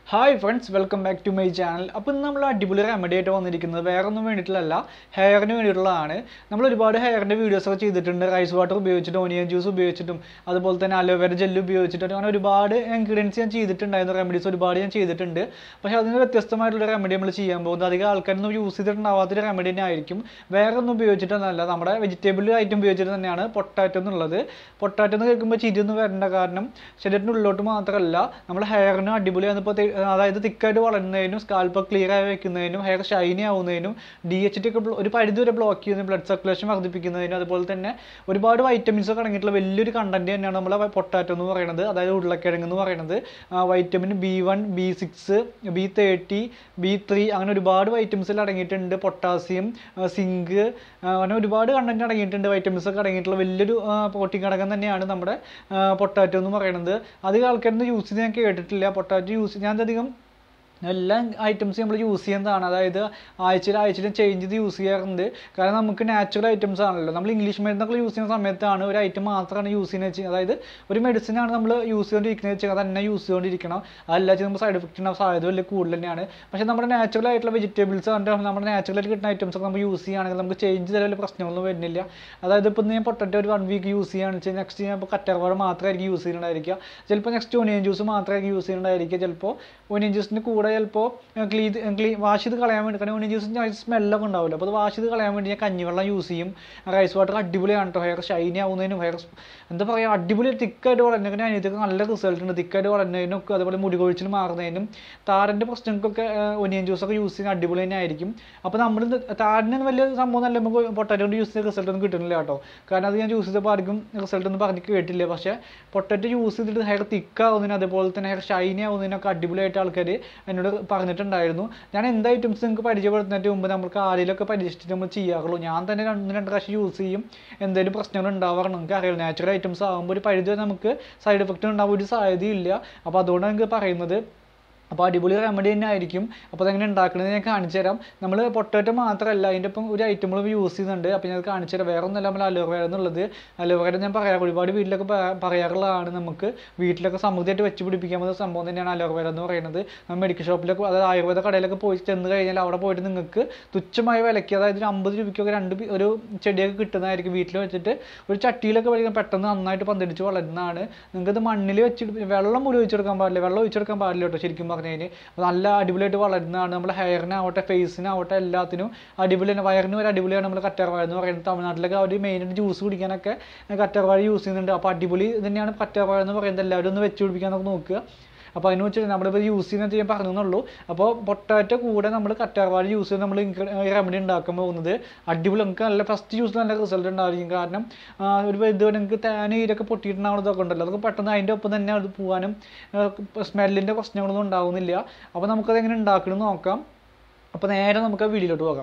Hi friends welcome back to my channel അപ്പോൾ ഇന്ന് നമ്മൾ അടിപൊളി റെമഡി ആയിട്ട് വന്നിരിക്കുന്നത് വേറെ ഒന്നും വേണ്ടിയിട്ടുള്ളതല്ല ഹെയറിന് വേണ്ടിയിട്ടുള്ളതാണ് നമ്മൾ ഒരുപാട് ഹെയറിൻ്റെ വീഡിയോസൊക്കെ ചെയ്തിട്ടുണ്ട് റൈസ് വാട്ടർ ഉപയോഗിച്ചിട്ടും ഓനിയൻ ജ്യൂസ് ഉപയോഗിച്ചിട്ടും അതുപോലെ തന്നെ അലോവേര ജെല്ല് ഉപയോഗിച്ചിട്ടും അങ്ങനെ ഒരുപാട് ഇൻഗ്രീഡിയൻസ് ഞാൻ ചെയ്തിട്ടുണ്ടായിരുന്നു റെമഡീസ് ഒരുപാട് ഞാൻ ചെയ്തിട്ടുണ്ട് പക്ഷേ അതിന് വ്യത്യസ്തമായിട്ടുള്ള റെമഡി നമ്മൾ ചെയ്യാൻ പോകുന്നത് അധികം ആൾക്കാരൊന്നും യൂസ് ചെയ്തിട്ടുണ്ടാവാത്തൊരു റെമഡി തന്നെ ആയിരിക്കും വേറെ ഒന്നും ഉപയോഗിച്ചിട്ടൊന്നല്ല നമ്മുടെ വെജിറ്റബിൾ ഐറ്റം ഉപയോഗിച്ചിട്ട് തന്നെയാണ് പൊട്ടാറ്റോ എന്നുള്ളത് പൊട്ടാറ്റോ എന്ന് കേൾക്കുമ്പോൾ ചിരിയൊന്നും വരേണ്ട കാരണം ശരീരത്തിൻ്റെ ഉള്ളിലോട്ട് മാത്രമല്ല നമ്മുടെ ഹെയറിനും അടിപൊളിയാണ് ഇപ്പോൾ അതായത് തിക്കായിട്ട് വളരുന്നതിനും സ്കാൽപ്പ് ക്ലിയർ ആയി വെക്കുന്നതിനും ഹെയർ ഷൈനി ആവുന്നതിനും ഡി എച്ച് ടി ഒക്കെ ബ്ലോ- ഒരു പരിധി വരെ ബ്ലോക്ക് ചെയ്യുന്നതിനും ബ്ലഡ് സർക്കുലേഷൻ വർദ്ധിപ്പിക്കുന്നതിനും അതുപോലെ തന്നെ ഒരുപാട് വൈറ്റമിൻസ് ഒക്കെ അടങ്ങിയിട്ടുള്ള വലിയൊരു കണ്ടന്റ് തന്നെയാണ് നമ്മളെ പൊട്ടാറ്റോ എന്ന് പറയുന്നത് അതായത് ഉരുളക്കിഴങ്ങ് എന്ന് പറയുന്നത് vitamin B one B six B thirty B three അങ്ങനെ ഒരുപാട് വൈറ്റമിൻസിൽ അടങ്ങിയിട്ടുണ്ട് പൊട്ടാസ്യം സിങ്ക് അങ്ങനെ ഒരുപാട് കണ്ടന്റ് അടങ്ങിയിട്ടുണ്ട് വൈറ്റമിൻസ് ഒക്കെ അടങ്ങിയിട്ടുള്ള വലിയൊരു പ്രോട്ടീൻ ഘടകം തന്നെയാണ് നമ്മുടെ പൊട്ടാറ്റോ എന്ന് പറയുന്നത് അധികം ആൾക്കാരൊന്നും യൂസ് ചെയ്ത് ഞാൻ കേട്ടിട്ടില്ല പൊട്ടാറ്റോ യൂസ് ഞാൻ അധികം എല്ലാ ഐറ്റംസും നമ്മൾ യൂസ് ചെയ്യുന്നതാണ് അതായത് ആഴ്ചയിൽ ആഴ്ചയിൽ ചേഞ്ച് ചെയ്ത് യൂസ് ചെയ്യാറുണ്ട് കാരണം നമുക്ക് നാച്ചുറൽ ഐറ്റംസ് ആണല്ലോ നമ്മൾ ഇംഗ്ലീഷ് മരുന്നൊക്കെ യൂസ് ചെയ്യുന്ന സമയത്താണ് ഒരു ഐറ്റം മാത്രമാണ് യൂസ് ചെയ്യുന്നത് വെച്ചാൽ അതായത് ഒരു മെഡിസിൻ ആണ് നമ്മൾ യൂസ് ചെയ്തുകൊണ്ടിരിക്കുന്നത് വെച്ചാൽ അത് തന്നെ യൂസ് ചെയ്തുകൊണ്ടിരിക്കണം അതല്ല വെച്ചാൽ നമുക്ക് സൈഡ് എഫക്റ്റ് ഉണ്ടാവും സാധ്യത വലിയ കൂടുതൽ തന്നെയാണ് പക്ഷേ നമ്മുടെ നാച്ചുറൽ ആയിട്ടുള്ള വെജിറ്റബിൾസ് കണ്ട് നമ്മുടെ നാച്ചുറലായിട്ട് കിട്ടുന്ന ഐറ്റംസ് ഒക്കെ നമ്മൾ യൂസ് ചെയ്യുകയാണെങ്കിൽ നമുക്ക് ചേഞ്ച് ചെയ്താൽ വലിയ പ്രശ്നങ്ങളൊന്നും വരുന്നില്ല അതായത് ഇപ്പോൾ ഞാൻ പൊട്ടറ്റോ ഒരു വൺ വീക്ക് യൂസ് ചെയ്യുകയാണെന്ന് വെച്ചാൽ നെക്സ്റ്റ് ഞാൻ ഇപ്പോൾ കറ്റർവാഴ മാത്രമായിരിക്കും യൂസ് ചെയ്യുന്നുണ്ടായിരിക്കുക ചിലപ്പോൾ നെക്സ്റ്റ് ഒനിയൻ ജ്യൂസ് മാത്രമായിരിക്കും യൂസ് ചെയ്യുന്നുണ്ടായിരിക്കുക ചിലപ്പോൾ ഒനിയൻ ജ്യൂസിൻ്റെ കൂടെ ചിലപ്പോൾ ക്ലീ ക്ലീ വാഷ് ചെയ്ത് കളയാൻ വേണ്ടി കാരണം ഒനിയൻ ജ്യൂസിൻ്റെ സ്മെല്ലൊക്കെ ഉണ്ടാവില്ല അപ്പോൾ അത് വാഷ് ചെയ്ത് കളയാൻ വേണ്ടി ഞാൻ കഞ്ഞിവെള്ളം യൂസ് ചെയ്യും റൈസ് വാട്ടർ അടിപൊളിയാണ് കേട്ടോ ഹെയർ ഷൈനി ആവുന്നതിനും ഹെയർ എന്താ പറയുക അടിപൊളി തിക്കായിട്ട് വളരുന്നതിന് അതിനകത്തൊക്കെ നല്ല റിസൾട്ട് ഉണ്ട് തിക്കായിട്ട് വളരുന്നതിനൊക്കെ അതുപോലെ മുടി കൊഴിച്ചിൽ മാറുന്നതിനും താരൻ്റെ പ്രശ്നങ്ങൾക്കൊക്കെ ഒനിയൻ ജ്യൂസൊക്കെ യൂസ് ചെയ്യുന്ന അടിപൊളി തന്നെ ആയിരിക്കും അപ്പോൾ നമ്മൾ താരന് വലിയ സംഭവം നല്ല നമുക്ക് പൊട്ടാറ്റോ കൊണ്ട് യൂസ് ചെയ്ത റിസൾട്ട് ഒന്നും കിട്ടുന്നില്ല കേട്ടോ കാരണം അത് ഞാൻ യൂസ് ചെയ്തപ്പോൾ ആർക്കും റിസൾട്ട് ഒന്നും പറഞ്ഞ് കേട്ടില്ല പക്ഷേ പൊട്ടാറ്റോ യൂസ് ചെയ്തിട്ട് ഹെയർ തിക്കാവുന്നതിന് അതുപോലെ തന്നെ ഹെയർ ഷൈനി ആവുന്നതിനൊക്കെ അടിപൊളിയായിട്ട് ആൾക്കാർ എന്നോട് പറഞ്ഞിട്ടുണ്ടായിരുന്നു ഞാൻ എന്ത് ഐറ്റംസ് നിങ്ങൾക്ക് പരിചയപ്പെടുത്തുന്നതിന് മുമ്പ് നമുക്ക് ആരെങ്കിലുമൊക്കെ പരീക്ഷിച്ചിട്ട് നമ്മൾ ചെയ്യാറുള്ളൂ ഞാൻ തന്നെ രണ്ട് രണ്ട് പ്രാവശ്യം യൂസ് ചെയ്യും എന്തെങ്കിലും പ്രശ്നങ്ങൾ ഉണ്ടാവാറുണ്ട് നമുക്ക് അറിയാം നാച്ചുറൽ ഐറ്റംസ് ആകുമ്പോൾ ഒരു പരിധി വരെ നമുക്ക് സൈഡ് എഫക്റ്റ് ഉണ്ടാവാൻ ഒരു സാധ്യതയില്ല അപ്പോൾ അതുകൊണ്ടാണ് എനിക്ക് പറയുന്നത് അപ്പോൾ അടിപൊളി റെമഡി തന്നെ ആയിരിക്കും അപ്പോൾ അതെങ്ങനെ ഉണ്ടാക്കുന്നത് ഞാൻ കാണിച്ചു തരാം നമ്മൾ പൊട്ടാറ്റോ മാത്രമല്ല അതിൻ്റെ ഒപ്പം ഒരു ഐറ്റങ്ങളും യൂസ് ചെയ്യുന്നുണ്ട് അപ്പോൾ ഞാൻ കാണിച്ചു തരാം വേറെ ഒന്നല്ല നമ്മൾ അലോവേര എന്നുള്ളത് അലോവേര ഞാൻ പറയാം ഒരുപാട് വീട്ടിലൊക്കെ പ- പറയാറുള്ളതാണ് നമുക്ക് വീട്ടിലൊക്കെ സമൃദ്ധിയായിട്ട് വെച്ച് പിടിപ്പിക്കാൻ പറ്റുന്ന സംഭവം തന്നെയാണ് അലോവേര എന്ന് പറയുന്നത് നമ്മൾ മെഡിക്കൽ ഷോപ്പിലൊക്കെ അതായത് ആയുർവേദ കടയിലൊക്കെ പോയി ചെന്ന് കഴിഞ്ഞാൽ അവിടെ പോയിട്ട് നിങ്ങൾക്ക് തുച്ഛമായ വിലയ്ക്ക് അതായത് ഒരു അമ്പത് രൂപയ്ക്കൊക്കെ രണ്ട് പി- ഒരു ചെടിയൊക്കെ കിട്ടുന്നതായിരിക്കും വീട്ടിൽ വെച്ചിട്ട് ഒരു ചട്ടിയിലൊക്കെ വലിയ പെട്ടെന്ന് നന്നായിട്ട് പന്തടിച്ച് വളരുന്നതാണ് നിങ്ങൾക്കത് മണ്ണിൽ വെച്ചിട്ട് വെള്ളം പോലും ഒഴിച്ചെടുക്കാൻ പാടില്ല വെള്ളം ഒഴിച്ചെടുക്കാൻ പാടില്ല കേട്ടോ ശരിക്കും പറഞ്ഞു കഴിഞ്ഞാൽ അപ്പോൾ നല്ല അടിപൊളിയായിട്ട് വളരുന്നതാണ് നമ്മുടെ ഹെയറിനാവട്ടെ ഫേസിനാവട്ടെ എല്ലാത്തിനും അടിപൊളിയാണ് വയറിന് ഒരു അടിപൊളിയാണ് നമ്മൾ കറ്റാർവാഴ എന്ന് പറയുന്നത് തമിഴ്നാട്ടിലൊക്കെ അവർ മെയിനായിട്ട് ജ്യൂസ് കുടിക്കാനൊക്കെ കറ്റാർവാഴ യൂസ് ചെയ്യുന്നുണ്ട് അപ്പോൾ അടിപൊളി തന്നെയാണ് കറ്റാർവാഴ എന്ന് പറയുന്നത് എല്ലാവരും ഒന്ന് വെച്ച് പിടിപ്പിക്കാനൊക്കെ നോക്കുക അപ്പോൾ അതിന് വെച്ചിട്ട് നമ്മളിപ്പോൾ യൂസ് ചെയ്യുന്നത് ഞാൻ പറഞ്ഞെന്നുള്ളൂ അപ്പോൾ പൊട്ടാറ്റോ കൂടെ നമ്മൾ കറ്റാർവാഴ യൂസ് ചെയ്ത് നമ്മൾ റെമഡി ഉണ്ടാക്കാൻ പോകുന്നത് അടിപൊളി നമുക്ക് നല്ല ഫസ്റ്റ് യൂസ് നല്ല റിസൾട്ട് ഉണ്ടായിരിക്കും കാരണം ആ, ഒരു ഇതുവരെ നിങ്ങൾക്ക് തേന ഈരൊക്കെ പൊട്ടിയിട്ടുണ്ടാവുന്നതൊക്കെ ഉണ്ടല്ലോ അതൊക്കെ പെട്ടെന്ന് അതിൻ്റെ ഒപ്പം തന്നെ അത് പോകാനും സ്മെല്ലിൻ്റെ പ്രശ്നങ്ങളൊന്നും ഉണ്ടാവുന്നില്ല അപ്പോൾ നമുക്കത് എങ്ങനെ ഉണ്ടാക്കണമെന്ന് നോക്കാം അപ്പോൾ നേരെ നമുക്ക് ആ വീഡിയോയിലോട്ട് പോകാം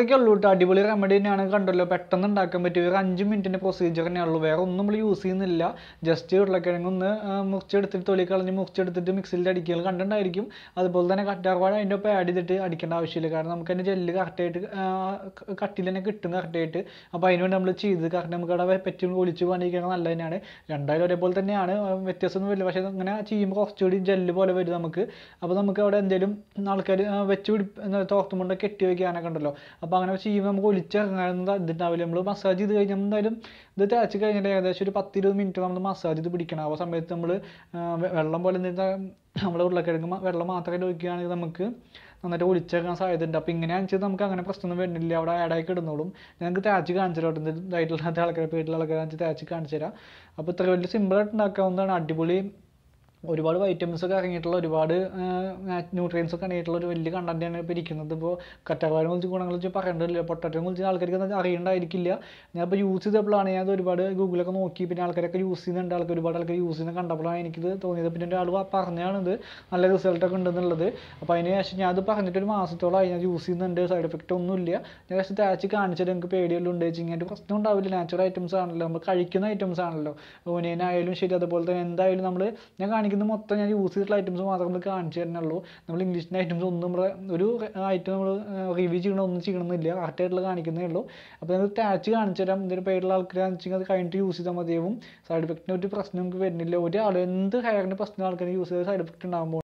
ഇത്രയൊക്കെ ഉള്ളൂ കേട്ടോ അടിപൊളി റെമഡി തന്നെയാണ് കണ്ടല്ലോ പെട്ടെന്ന് ഉണ്ടാക്കാൻ പറ്റിയ ഒരു അഞ്ച് മിനിറ്റിൻ്റെ പ്രൊസീജിയർ തന്നെ ഉള്ളൂ വേറെ ഒന്നും നമ്മൾ യൂസ് ചെയ്യുന്നില്ല ജസ്റ്റ് ഉരുളക്കിഴങ്ങ് ഒന്ന് ആ, മുറിച്ചെടുത്തിട്ട് തൊലി കളഞ്ഞ് മുറിച്ചെടുത്തിട്ട് മിക്സിയിൽ അടിക്കുക കണ്ടിട്ടുണ്ടായിരിക്കും അതുപോലെ തന്നെ കറ്റാർവാഴ അതിൻ്റെ ഒപ്പം ആഡ് ചെയ്തിട്ട് അടിക്കേണ്ട ആവശ്യമില്ല കാരണം നമുക്ക് അതിൻ്റെ ജെല്ല് കറക്റ്റായിട്ട് കട്ടിൽ തന്നെ കിട്ടും കറക്റ്റായിട്ട് അപ്പോൾ അതിനുവേണ്ടി നമ്മൾ ചെയ്ത് കറക്റ്റ് നമുക്ക് അവിടെ പറ്റി ഒളിച്ച് പോകാണ്ടിരിക്കുന്നത് നല്ലത് തന്നെയാണ് രണ്ടായാലും ഒരേപോലെ തന്നെയാണ് ആ, വ്യത്യാസമൊന്നും വരില്ല പക്ഷേ അങ്ങനെ ചെയ്യുമ്പോൾ കുറച്ചുകൂടി ജെല്ല് പോലെ വരും നമുക്ക് അപ്പോൾ നമുക്ക് അവിടെ എന്തെങ്കിലും ആൾക്കാർ വെച്ച് പിടി തോർത്തുമുണ്ട് കെട്ടി വയ്ക്കാനൊക്കെ ഉണ്ടല്ലോ അപ്പോൾ അങ്ങനെ ചെയ്യുമ്പോൾ നമുക്ക് ഒലിച്ചിറങ്ങാനൊന്നും ഇതുണ്ടാവില്ല നമ്മൾ മസാജ് ചെയ്ത് കഴിഞ്ഞാൽ എന്തായാലും ഇത് തേച്ച് കഴിഞ്ഞിട്ട് ഏകദേശം ഒരു പത്ത് ഇരുപത് മിനിറ്റ് നമ്മൾ മസാജ് ചെയ്ത് പിടിക്കണം ആ സമയത്ത് നമ്മൾ വെള്ളം പോലെ എന്തെങ്കിലും നമ്മൾ ഉരുളക്കിഴങ്ങ് മ- വെള്ളം മാത്രമായിട്ട് ഒഴിക്കുകയാണെങ്കിൽ നമുക്ക് നന്നായിട്ട് ഒലിച്ചേക്കാൻ സാധ്യതയുണ്ട് അപ്പോൾ ഇങ്ങനെയാണെന്ന് വെച്ചാൽ നമുക്ക് അങ്ങനെ പ്രശ്നമൊന്നും വരുന്നില്ല അവിടെ ആഡായി കിടന്നോളും ഞങ്ങൾക്ക് തേച്ച് കാണിച്ചു തരാം ഇതായിട്ടുള്ള ആൾക്കാരെ വീട്ടിലുള്ള ആൾക്കാരെ തേച്ച് കാണിച്ചു തരാം അപ്പോൾ ഇത്ര വലിയ സിമ്പിളായിട്ട് ഉണ്ടാക്കാവുന്നതാണ് അടിപൊളി ഒരുപാട് വൈറ്റമിൻസ് ഒക്കെ ഇറങ്ങിയിട്ടുള്ള ഒരുപാട് ന്യൂട്രിയൻസ് ഒക്കെ അടങ്ങിയിട്ടുള്ള ഒരു വലിയ കണ്ടന്റാണ് ഇപ്പോൾ ഇരിക്കുന്നത് ഇപ്പോൾ കറ്റാർവാഴ കുറിച്ച് ഗുണങ്ങളെ കുറിച്ച് പറയേണ്ടതില്ല പൊട്ടറ്റോനെ കുറിച്ച് ആൾക്കാർക്ക് അത് അറിയണ്ടായിരിക്കില്ല ഞാൻ ഇപ്പോൾ യൂസ് ചെയ്തപ്പോഴാണ് ഞാൻ അത് ഒരുപാട് ഗൂഗിളൊക്കെ നോക്കി പിന്നെ ആൾക്കാരൊക്കെ യൂസ് ചെയ്യുന്നുണ്ട് ആൾക്കാർ ഒരുപാട് ആൾക്കാർ യൂസ് ചെയ്യുന്ന കണ്ടപ്പോഴാണ് എനിക്കിത് തോന്നിയത് പിന്നെ ഒരാൾ പറഞ്ഞാണ് ഇത് നല്ല റിസൾട്ടൊക്കെ ഉണ്ടെന്നുള്ളത് അപ്പോൾ അതിന് ശേഷം ഞാൻ അത് പറഞ്ഞിട്ട് ഒരു മാസത്തോളമായി ഞാൻ യൂസ് ചെയ്യുന്നുണ്ട് സൈഡ് എഫക്റ്റ് ഒന്നുമില്ല ഞാൻ ജസ്റ്റ് തേച്ച് കാണിച്ചിട്ട് എനിക്ക് പേടിയെല്ലാം ഉണ്ട് വെച്ച് കഴിഞ്ഞാൽ പ്രശ്നം ഉണ്ടാവില്ല നാച്ചുറൽ ഐറ്റംസ് ആണല്ലോ നമ്മൾ കഴിക്കുന്ന ഐറ്റംസ് ആണല്ലോ ഓനിയനായാലും ശരി അതുപോലെ തന്നെ എന്തായാലും നമ്മൾ ഞാൻ കാണിക്കുന്ന മൊത്തം ഞാൻ യൂസ് ചെയ്തിട്ടുള്ള ഐറ്റംസ് മാത്രമേ നമ്മൾ കാണിച്ചു തരുന്നുള്ളൂ നമ്മൾ ഇംഗ്ലീഷിൻ്റെ ഐറ്റംസ് ഒന്നും നമ്മൾ ഒരു ഐറ്റം നമ്മൾ റിവ്യൂ ചെയ്യണ ഒന്നും ചെയ്യണമെന്നില്ല കറക്റ്റായിട്ടുള്ള കാണിക്കുന്നേ ഉള്ളൂ അപ്പോൾ നമുക്ക് ടാച്ച് കാണിച്ചു തരാം ഇതിൻ്റെ പേരുള്ള ആൾക്കാരാണെന്ന് വെച്ചാൽ അത് കഴിഞ്ഞിട്ട് യൂസ് ചെയ്താൽ മതിയാവും സൈഡ് എഫക്റ്റിന് ഒരു പ്രശ്നം നമുക്ക് വരുന്നില്ല ഒരാൾ എന്ത് ഹെയറിന് പ്രശ്നം ആൾക്കാർ യൂസ് ചെയ്ത് സൈഡ് എഫക്റ്റ് ഉണ്ടാകുമ്പോൾ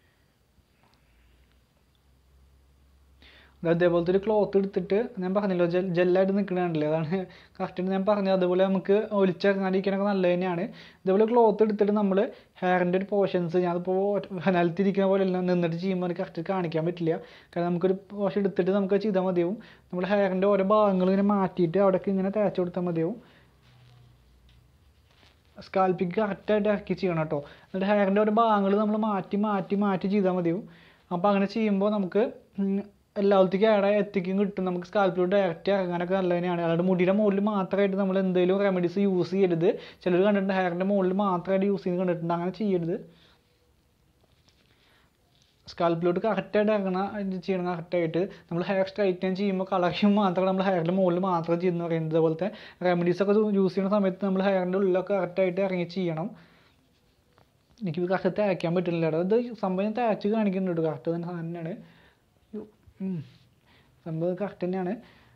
അത് അതേപോലത്തെ ഒരു ക്ലോത്ത് എടുത്തിട്ട് ഞാൻ പറഞ്ഞല്ലോ ജെൽ ജെല്ലായിട്ട് നിൽക്കണതാണല്ലേ അതാണ് കറക്റ്റ് ഞാൻ പറഞ്ഞത് അതുപോലെ നമുക്ക് ഒലിച്ചിറങ്ങാണ്ടിരിക്കാനൊക്കെ നല്ലത് തന്നെയാണ് ഇതേപോലെ ക്ലോത്ത് എടുത്തിട്ട് നമ്മൾ ഹെയറിൻ്റെ ഒരു പോർഷൻസ് ഞാനിപ്പോൾ നിലത്തിരിക്കുന്ന പോലെ എല്ലാം നിന്നിട്ട് ചെയ്യുമ്പോൾ എനിക്ക് കറക്റ്റ് കാണിക്കാൻ പറ്റില്ല കാരണം നമുക്കൊരു പോർഷൻ എടുത്തിട്ട് നമുക്ക് ചെയ്താൽ മതിയാവും നമ്മൾ ഹെയറിൻ്റെ ഓരോ ഭാഗങ്ങൾ ഇങ്ങനെ മാറ്റിയിട്ട് അവിടേക്ക് ഇങ്ങനെ തേച്ച് കൊടുത്താൽ മതിയാവും സ്കാൽപ്പിക്ക് കറക്റ്റായിട്ട് ഇറക്കി ചെയ്യണം കേട്ടോ എന്നിട്ട് ഹെയറിൻ്റെ ഓരോ ഭാഗങ്ങൾ നമ്മൾ മാറ്റി മാറ്റി മാറ്റി ചെയ്താൽ മതിയാവും അപ്പോൾ അങ്ങനെ ചെയ്യുമ്പോൾ നമുക്ക് ഉം, എല്ലാത്തിലേക്കും അവിടെ എത്തിക്കും കിട്ടും നമുക്ക് സ്കാൽപ്പിലോട്ട് ഡയറക്റ്റ് ഇറങ്ങാനൊക്കെ നല്ല തന്നെയാണ് അല്ലാണ്ട് മുടിയുടെ മുകളിൽ മാത്രമായിട്ട് നമ്മൾ എന്തെങ്കിലും റെമഡീസ് യൂസ് ചെയ്യരുത് ചിലർ കണ്ടിട്ടുണ്ട് ഹെയറിൻ്റെ മുകളിൽ മാത്രമായിട്ട് യൂസ് ചെയ്ത് കണ്ടിട്ടുണ്ട് അങ്ങനെ ചെയ്യരുത് സ്കാൽപ്പിലോട്ട് കറക്റ്റായിട്ട് ഇറങ്ങണ ഇത് ചെയ്യണം കറക്റ്റായിട്ട് നമ്മൾ ഹെയർ സ്ട്രൈറ്റൻ ചെയ്യുമ്പോൾ കളറിങ് മാത്രമേ നമ്മൾ ഹെയറിൻ്റെ മുകളിൽ മാത്രം ചെയ്യുന്നു പറയുന്നത് അതുപോലത്തെ റെമഡീസ് ഒക്കെ യൂസ് ചെയ്യുന്ന സമയത്ത് നമ്മൾ ഹെയറിൻ്റെ ഉള്ളിലൊക്കെ കറക്റ്റായിട്ട് ഇറങ്ങി ചെയ്യണം എനിക്ക് കറക്റ്റ് തേക്കാൻ പറ്റുന്നില്ല കേട്ടോ ഇത് സംഭവം ഞാൻ തേച്ച് കാണിക്കുന്നുണ്ട് കറക്റ്റ് തന്നെ സാധനം തന്നെയാണ് യ്യോ, ഉം. സംഭവം കറക്റ്റ് തന്നെയാണ്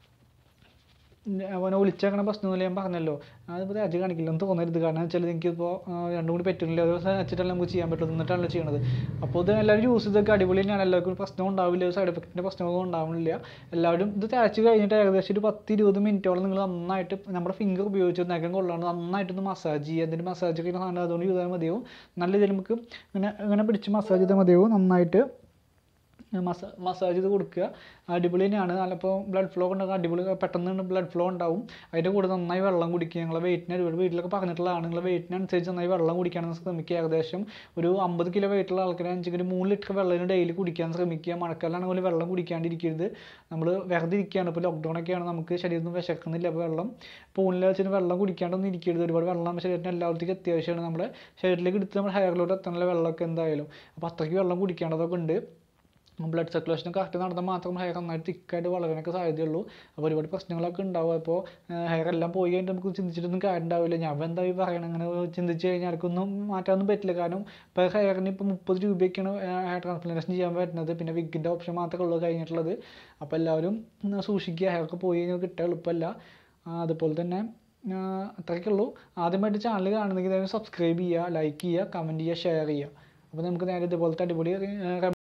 അവനെ ഒളിച്ചേക്കണ പ്രശ്നമൊന്നുമില്ല ഞാൻ പറഞ്ഞല്ലോ അതിപ്പോൾ തേച്ച് കാണിക്കില്ലെന്ന് തോന്നരുത് കാരണം വെച്ചാൽ എനിക്കിപ്പോൾ രണ്ടും കൂടി പറ്റുന്നില്ല ഒരു ദിവസം വെച്ചിട്ടല്ല നമുക്ക് ചെയ്യാൻ പറ്റുള്ളൂ എന്നിട്ടാണല്ലോ ചെയ്യണത് അപ്പോൾ ഇത് എല്ലാവരും യൂസ് ചെയ്തൊക്കെ അടിപൊളി തന്നെയാണ് എല്ലാവർക്കും ഒരു പ്രശ്നം ഉണ്ടാവില്ല സൈഡ് എഫക്റ്റിൻ്റെ പ്രശ്നമൊന്നും ഉണ്ടാവുന്നില്ല എല്ലാവരും ഇത് തേച്ച് കഴിഞ്ഞിട്ട് ഏകദേശം ഒരു പത്ത് ഇരുപത് മിനിറ്റോളം നിങ്ങൾ നന്നായിട്ട് നമ്മുടെ ഫിംഗർ ഉപയോഗിച്ച് നഖം കൊള്ളാണ്ട് നന്നായിട്ടൊന്ന് മസാജ് ചെയ്യുക അതിൻ്റെ മസാജ് ചെയ്യുന്ന സാധനം അതുകൊണ്ട് ചെയ്താൽ മതിയാവും നല്ല രീതിയിൽ നമുക്ക് ഇങ്ങനെ ഇങ്ങനെ പിടിച്ച് മസാജ് ചെയ്താൽ മതിയാവും നന്നായിട്ട് മസാ മസാജ് ചെയ്ത് കൊടുക്കുക അടിപൊളി തന്നെയാണ് നല്ലപ്പോൾ ബ്ലഡ് ഫ്ലോ ഉണ്ടാകും അടിപൊളി പെട്ടെന്ന് ബ്ലഡ് ഫ്ലോ ഉണ്ടാവും അതിൻ്റെ കൂടെ നന്നായി വെള്ളം കുടിക്കുക നിങ്ങളെ വെയിറ്റിന് ഒരുപാട് വീട്ടിലൊക്കെ പറഞ്ഞിട്ടുള്ളതാണ് നിങ്ങളെ വെയിറ്റിനനുസരിച്ച് നന്നായി വെള്ളം കുടിക്കാനും ശ്രമിക്കുക ഏകദേശം ഒരു അമ്പത് കിലോ വെയിറ്റുള്ള ആൾക്കാരാണെന്ന് ഒരു മൂന്ന് ലിറ്റർ വെള്ളം ഡെയിലി കുടിക്കാൻ ശ്രമിക്കുക മഴക്കാലമാണെങ്കിൽ വെള്ളം കുടിക്കാണ്ടിരിക്കരുത് നമ്മൾ വെറുതെ ഇരിക്കുകയാണ് ഇപ്പോൾ ലോക്ക്ഡൗൺ ഒക്കെയാണ് നമുക്ക് ശരീരത്തിൽ വിശക്കുന്നില്ല അപ്പോൾ വെള്ളം പൂണിൽ വെച്ചിട്ട് വെള്ളം കുടിക്കാണ്ടൊന്നും ഇരിക്കരുത് ഒരുപാട് വെള്ളം നമ്മുടെ ശരീരത്തിന് എല്ലാവർക്കും അത്യാവശ്യമാണ് നമ്മുടെ ശരീരത്തിലേക്ക് എടുത്ത് നമ്മുടെ ഹെയറിലോട്ട് എത്തണ വെള്ളമൊക്കെ എന്തായാലും അപ്പോൾ അത്രയ്ക്ക് വെള്ളം കുടിക്കേണ്ടതൊക്കെ ഉണ്ട് ബ്ലഡ് സർക്കുലേഷൻ കറക്റ്റ് നടന്നാൽ മാത്രം ഹെയർ നന്നായിട്ട് തിക്കായിട്ട് വളരാനൊക്കെ സാധ്യതയുള്ളൂ അപ്പോൾ ഒരുപാട് പ്രശ്നങ്ങളൊക്കെ ഉണ്ടാവും അപ്പോൾ ഹെയർ എല്ലാം പോയി കഴിഞ്ഞിട്ട് നമുക്ക് ചിന്തിച്ചിട്ടൊന്നും കാര്യം ഉണ്ടാവില്ല ഞാൻ എന്താ ഈ പറയണം അങ്ങനെ ചിന്തിച്ച് കഴിഞ്ഞാൽ ആർക്കൊന്നും മാറ്റാനൊന്നും പറ്റില്ല കാരണം ഇപ്പോൾ ഹെയറിന് ഇപ്പോൾ മുപ്പത് രൂപയൊക്കെയാണ് ഹെയർ ട്രാൻസ്പ്ലാന്റേഷൻ ചെയ്യാൻ പറ്റുന്നത് പിന്നെ വിഗിൻ്റെ ഓപ്ഷൻ മാത്രമേ ഉള്ളൂ കഴിഞ്ഞിട്ടുള്ളത് അപ്പോൾ എല്ലാവരും ഒന്ന് സൂക്ഷിക്കുക ഹെയർക്ക് പോയി കഴിഞ്ഞാൽ കിട്ടാൻ എളുപ്പമല്ല ആ, അതുപോലെ തന്നെ ആ, അത്രയൊക്കെ ഉള്ളൂ ആദ്യമായിട്ട് ചാനൽ കാണുന്നെങ്കിൽ സബ്സ്ക്രൈബ് ചെയ്യുക ലൈക്ക് ചെയ്യുക കമൻറ്റ് ചെയ്യുക ഷെയർ ചെയ്യുക അപ്പോൾ നമുക്ക് നേരെ ഇതുപോലത്തെ അടിപൊളി